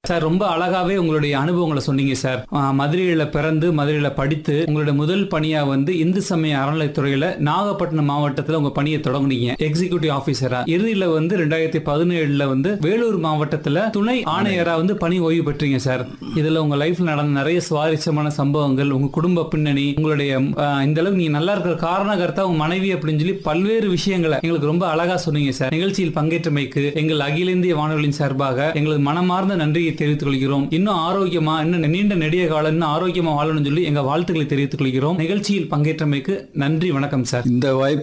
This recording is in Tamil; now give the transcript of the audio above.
சார் ரொம்ப அழகாவே உங்களுடைய அனுபவங்களை சொன்னீங்க சார் ஆஹ் மதுரையில பிறந்து மதுரையில படித்து உங்களுடைய முதல் பணியா வந்து இந்து சமய அறநிலைத்துறையில நாகப்பட்டினம் மாவட்டத்துல உங்க பணியை தொடங்குனீங்க எக்ஸிகியூட்டிவ் ஆபீசரா இறுதியில வந்து ரெண்டாயிரத்தி பதினேழுல வந்து வேலூர் மாவட்டத்துல துணை ஆணையரா வந்து பணி ஓய்வு பெற்றீங்க சார் இதுல உங்க லைஃப்ல நடந்த நிறைய சுவாரஸ்யமான சம்பவங்கள் உங்க குடும்ப பின்னணி உங்களுடைய ஆஹ், இந்த அளவுக்கு நீங்க நல்லா இருக்கிற காரணகர்த்தா உங்க மனைவி அப்படின்னு சொல்லி பல்வேறு விஷயங்களை எங்களுக்கு ரொம்ப அழகா சொன்னீங்க சார் நிகழ்ச்சியில் பங்கேற்றமைக்கு எங்கள் அகில இந்திய வானொலியின் சார்பாக எங்களது மனமார்ந்த நன்றியை தெரிவித்துக் கொள்கிறோம் இன்னும் ஆரோக்கியமா இன்னும் நீண்ட நெடிய காலம் இன்னும் ஆரோக்கியமா வாழணும்னு சொல்லி எங்க வாழ்த்துக்களை தெரிவித்துக் கொள்கிறோம் நிகழ்ச்சியில் பங்கேற்றமைக்கு நன்றி வணக்கம் சார் இந்த வாய்ப்பு